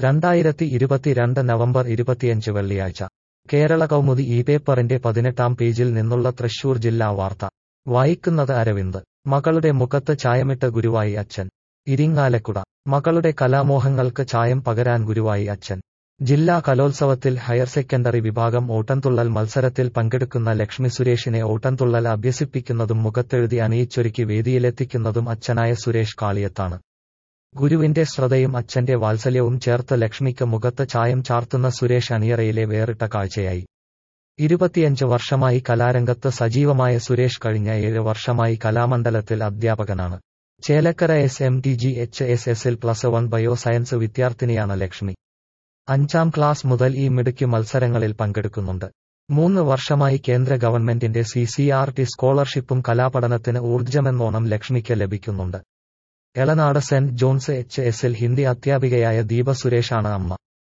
രണ്ടായിരത്തി ഇരുപത്തിരണ്ട് നവംബർ ഇരുപത്തിയഞ്ച് വെള്ളിയാഴ്ച കേരള കൗമുദി ഈ പേപ്പറിന്റെ പതിനെട്ടാം പേജിൽ നിന്നുള്ള തൃശൂർ ജില്ലാ വാർത്ത വായിക്കുന്നത് അരവിന്ദ് മകളുടെ മുഖത്ത് ചായമിട്ട് ഗുരുവായി അച്ഛൻ ഇരിങ്ങാലക്കുട മകളുടെ കലാമോഹങ്ങൾക്ക് ചായം പകരാൻ ഗുരുവായി അച്ഛൻ ജില്ലാ കലോത്സവത്തിൽ ഹയർ സെക്കൻഡറി വിഭാഗം ഓട്ടംതുള്ളൽ മത്സരത്തിൽ പങ്കെടുക്കുന്ന ലക്ഷ്മി സുരേഷിനെ ഓട്ടംതുള്ളൽ അഭ്യസിപ്പിക്കുന്നതും മുഖത്തെഴുതി അണിയിച്ചൊരുക്കി വേദിയിലെത്തിക്കുന്നതും അച്ഛനായ സുരേഷ് കാളിയത്താണ് ഗുരുവിന്റെ ശ്രദ്ധയും അച്ഛന്റെ വാത്സല്യവും ചേർത്ത് ലക്ഷ്മിക്ക് മുഖത്ത് ചായം ചാർത്തുന്ന സുരേഷ് അണിയറയിലെ വേറിട്ട കാഴ്ചയായി ഇരുപത്തിയഞ്ച് വർഷമായി കലാരംഗത്ത് സജീവമായ സുരേഷ് കഴിഞ്ഞ ഏഴ് വർഷമായി കലാമണ്ഡലത്തിൽ അധ്യാപകനാണ് Chelakkara S M T G H S എസിൽ പ്ലസ് വൺ ബയോ സയൻസ് വിദ്യാർത്ഥിനിയാണ് ലക്ഷ്മി അഞ്ചാം ക്ലാസ് മുതൽ ഈ മിടുക്കി മത്സരങ്ങളിൽ പങ്കെടുക്കുന്നുണ്ട് മൂന്ന് വർഷമായി കേന്ദ്ര ഗവൺമെന്റിന്റെ സി സി ആർ ടി സ്കോളർഷിപ്പും കലാപഠനത്തിന് ഊർജ്ജമെന്നോണം ലക്ഷ്മിക്ക് ലഭിക്കുന്നുണ്ട് എളനാട് സെന്റ് ജോൺസ് എച്ച് എസിൽ ഹിന്ദി അധ്യാപികയായ ദീപ സുരേഷാണ് അമ്മ